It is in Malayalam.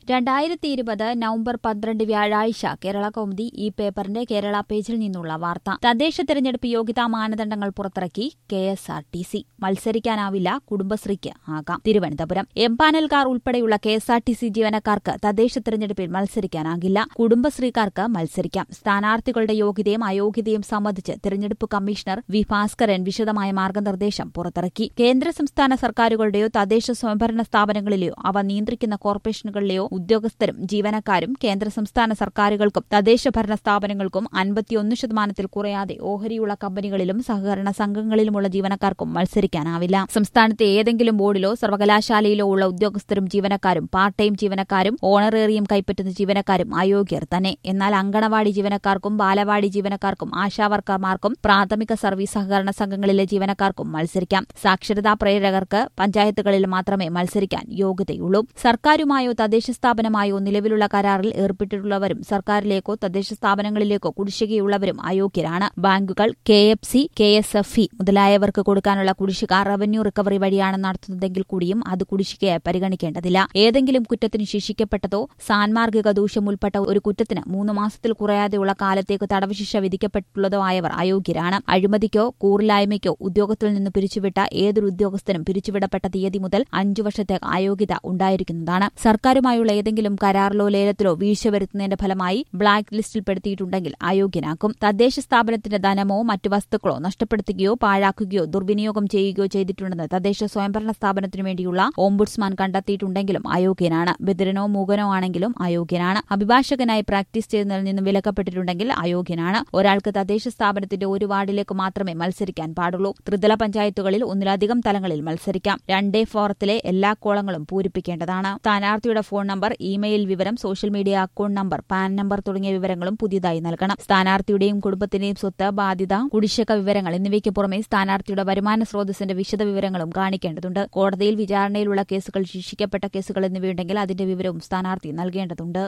രണ്ടായിരത്തി ഇരുപത് നവംബർ പന്ത്രണ്ട് വ്യാഴാഴ്ച കേരള കൗമുദി ഈ പേപ്പറിന്റെ കേരള പേജിൽ നിന്നുള്ള വാർത്ത തദ്ദേശ തെരഞ്ഞെടുപ്പ് യോഗ്യതാ മാനദണ്ഡങ്ങൾ പുറത്തിറക്കി K S R T C മത്സരിക്കാനാവില്ല കുടുംബശ്രീക്ക് ആകാം തിരുവനന്തപുരം എംപാനൽക്കാർ ഉൾപ്പെടെയുള്ള K S R T C ജീവനക്കാർക്ക് തദ്ദേശ തെരഞ്ഞെടുപ്പിൽ മത്സരിക്കാനാകില്ല കുടുംബശ്രീക്കാർക്ക് മത്സരിക്കാം സ്ഥാനാർത്ഥികളുടെ യോഗ്യതയും അയോഗ്യതയും സംബന്ധിച്ച് തെരഞ്ഞെടുപ്പ് കമ്മീഷണർ വി ഭാസ്കരൻ വിശദമായ മാർഗനിർദ്ദേശം പുറത്തിറക്കി കേന്ദ്ര സംസ്ഥാന സർക്കാരുകളുടെയോ തദ്ദേശ സ്വയംഭരണ സ്ഥാപനങ്ങളിലെയോ അവ നിയന്ത്രിക്കുന്ന കോർപ്പറേഷനുകളിലെയോ ഉദ്യോഗസ്ഥരും ജീവനക്കാരും കേന്ദ്ര സംസ്ഥാന സർക്കാരുകൾക്കും തദ്ദേശ ഭരണ സ്ഥാപനങ്ങൾക്കും അൻപത്തിയൊന്ന് ശതമാനത്തിൽ കുറയാതെ ഓഹരിയുള്ള കമ്പനികളിലും സഹകരണ സംഘങ്ങളിലുമുള്ള ജീവനക്കാർക്കും മത്സരിക്കാനാവില്ല സംസ്ഥാനത്തെ ഏതെങ്കിലും ബോർഡിലോ സർവകലാശാലയിലോ ഉള്ള ഉദ്യോഗസ്ഥരും ജീവനക്കാരും പാർട്ട് ടൈം ജീവനക്കാരും ഓണറേറിയം കൈപ്പറ്റുന്ന ജീവനക്കാരും അയോഗ്യർ തന്നെ എന്നാൽ അങ്കണവാടി ജീവനക്കാർക്കും ബാലവാടി ജീവനക്കാർക്കും ആശാവർക്കർമാർക്കും പ്രാഥമിക സർവീസ് സഹകരണ സംഘങ്ങളിലെ ജീവനക്കാർക്കും മത്സരിക്കാം സാക്ഷരതാ പ്രേരകർക്ക് പഞ്ചായത്തുകളിൽ മാത്രമേ മത്സരിക്കാൻ യോഗ്യതയുള്ളൂ സർക്കാരുമായോ തദ്ദേശ സ്ഥാപനമായോ നിലവിലുള്ള കരാറിൽ ഏർപ്പെട്ടിട്ടുള്ളവരും സർക്കാരിലേക്കോ തദ്ദേശ സ്ഥാപനങ്ങളിലേക്കോ കുടിശ്ശികയുള്ളവരും അയോഗ്യരാണ് ബാങ്കുകൾ K F C K S F E മുതലായവർക്ക് കൊടുക്കാനുള്ള കുടിശ്ശിക റവന്യൂ റിക്കവറി വഴിയാണ് നടത്തുന്നതെങ്കിൽ കൂടിയും അത് കുടിശ്ശികയായി പരിഗണിക്കേണ്ടതില്ല ഏതെങ്കിലും കുറ്റത്തിന് ശിക്ഷിക്കപ്പെട്ടതോ സാൻമാർഗിക ദൂഷ്യം ഉൾപ്പെട്ട ഒരു കുറ്റത്തിന് മൂന്ന് മാസത്തിൽ കുറയാതെയുള്ള കാലത്തേക്ക് തടവ് ശിക്ഷ വിധിക്കപ്പെട്ടുള്ളതോ ആയവർ അയോഗ്യരാണ് അഴിമതിക്കോ കൂറില്ലായ്മയ്ക്കോ ഉദ്യോഗത്തിൽ നിന്ന് പിരിച്ചുവിട്ട ഏതൊരു ഉദ്യോഗസ്ഥനും പിരിച്ചുവിടപ്പെട്ട തീയതി മുതൽ അഞ്ചു വർഷത്തെ അയോഗ്യത ഉണ്ടായിരിക്കുന്നതാണ് സർക്കാരുമായുള്ള ഏതെങ്കിലും കരാറിലോ ലേലത്തിലോ വീഴ്ച വരുത്തുന്നതിന്റെ ഫലമായി ബ്ലാക്ക് ലിസ്റ്റിൽപ്പെടുത്തിയിട്ടുണ്ടെങ്കിൽ അയോഗ്യനാക്കും തദ്ദേശ സ്ഥാപനത്തിന്റെ ധനമോ മറ്റു വസ്തുക്കളോ നഷ്ടപ്പെടുത്തുകയോ പാഴാക്കുകയോ ദുർവിനിയോഗം ചെയ്യുകയോ ചെയ്തിട്ടുണ്ടെന്ന് തദ്ദേശ സ്വയംഭരണ സ്ഥാപനത്തിനു വേണ്ടിയുള്ള ഓംബുഡ്സ്മാൻ കണ്ടെത്തിയിട്ടുണ്ടെങ്കിലും അയോഗ്യനാണ് ബദിരനോ മൂകനോ ആണെങ്കിലും അയോഗ്യനാണ് അഭിഭാഷകനായി പ്രാക്ടീസ് ചെയ്യുന്നതിൽ നിന്നും വിലക്കപ്പെട്ടിട്ടുണ്ടെങ്കിൽ അയോഗ്യനാണ് ഒരാൾക്ക് തദ്ദേശ സ്ഥാപനത്തിന്റെ ഒരു വാർഡിലേക്ക് മാത്രമേ മത്സരിക്കാൻ പാടുള്ളൂ ത്രിതല പഞ്ചായത്തുകളിൽ ഒന്നിലധികം തലങ്ങളിൽ മത്സരിക്കാം രണ്ടേ ഫോറത്തിലെ എല്ലാ കോളങ്ങളും പൂരിപ്പിക്കേണ്ടതാണ് സ്ഥാനാർത്ഥിയുടെ ഫോൺ നമ്പർ ഇമെയിൽ വിവരം social media account number PAN number തുടങ്ങിയ വിവരങ്ങളും പുതിയതായി നൽകണം സ്ഥാനാർത്ഥിയുടെയും കുടുംബത്തിന്റെയും സ്വത്ത് ബാധ്യത കുടിശ്ശിക വിവരങ്ങൾ എന്നിവയ്ക്ക് പുറമെ സ്ഥാനാർത്ഥിയുടെ വരുമാന സ്രോതസ്സിന്റെ വിശദ വിവരങ്ങളും കാണിക്കേണ്ടതുണ്ട് കോടതിയിൽ വിചാരണയിലുള്ള കേസുകൾ ശിക്ഷിക്കപ്പെട്ട കേസുകൾ എന്നിവയുണ്ടെങ്കിൽ അതിന്റെ വിവരവും സ്ഥാനാർത്ഥി നൽകേണ്ടതുണ്ട്